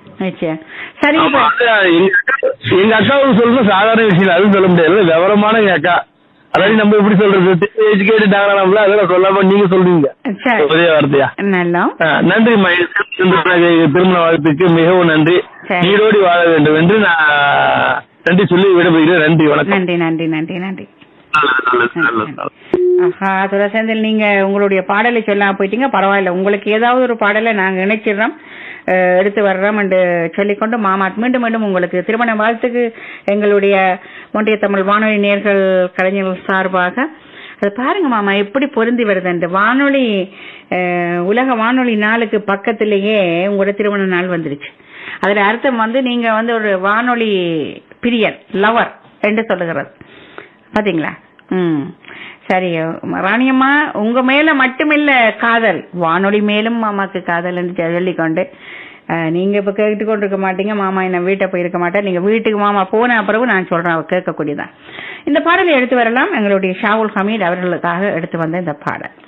நிச்சயம் சரி இப்ப ஆமா, அது எங்க அக்கா- எங்க அக்காவுக்கு சொல்றது சாதாரண விஷயம் இல்ல, அதுவும் சொல்ல முடியாது விவரமான எங்க அக்கா அதாவது நம்ம எப்படி சொல்றது எஜுகேட்டட் ஆகலாம்ல அதெல்லாம் சொல்லாம நீங்க சொல்றீங்க சரி ஒரே வார்த்தையா நல்லா ஆ, நன்றி மகேஷ். இந்த திருமண வாழ்த்துக்கு மிகவும் நன்றி சரி. நீரோடி வாழ வேண்டும் என்று நான் நன்றி சொல்லி விடைபெறுகிறேன் நன்றி வணக்கம் நன்றி நன்றி நன்றி நன்றி நல்லது நல்லது நல்லது நல்லது ஆஹா துளசேந்தில் நீங்க உங்களுடைய பாடலை சொல்லாம போயிட்டீங்க பரவாயில்ல உங்களுக்கு ஏதாவது ஒரு பாடலை நாங்க இணைச்சிடுறோம் அஹ், எடுத்து வர்றோம் என்று சொல்லிக்கொண்டு மாமா மீண்டும் மீண்டும் உங்களுக்கு திருமண வாழ்த்துக்கு எங்களுடைய ஒன்றிய தமிழ் வானொலி நேர்கள் கலைஞர்கள் சார்பாக அது பாருங்க மாமா எப்படி பொருந்தி வருதுண்டு வானொலி அஹ், உலக வானொலி நாளுக்கு பக்கத்திலேயே உங்களோட திருமண நாள் வந்துருச்சு அதுல அர்த்தம் வந்து நீங்க வந்து ஒரு வானொலி பிரியர் லவர் என்று சொல்லுகிறது பாத்தீங்களா ம் சரி ராணியம்மா உங்க மேல மட்டுமில்ல காதல் வானொலி மேலும் மாமாக்கு காதல் என்று சொல்லிக்கொண்டு அஹ், நீங்க இப்ப கேட்டு கொண்டு இருக்க மாட்டீங்க மாமா என்ன வீட்டை போயிருக்க மாட்டேன் நீங்க வீட்டுக்கு மாமா போன பிறகு நான் சொல்றேன் அவ கேட்கக்கூடியதான் இந்த பாடலை எடுத்து வரலாம் எங்களுடைய ஷாவுல் ஹமீத் அவர்களுக்காக எடுத்து வந்த இந்த பாடல்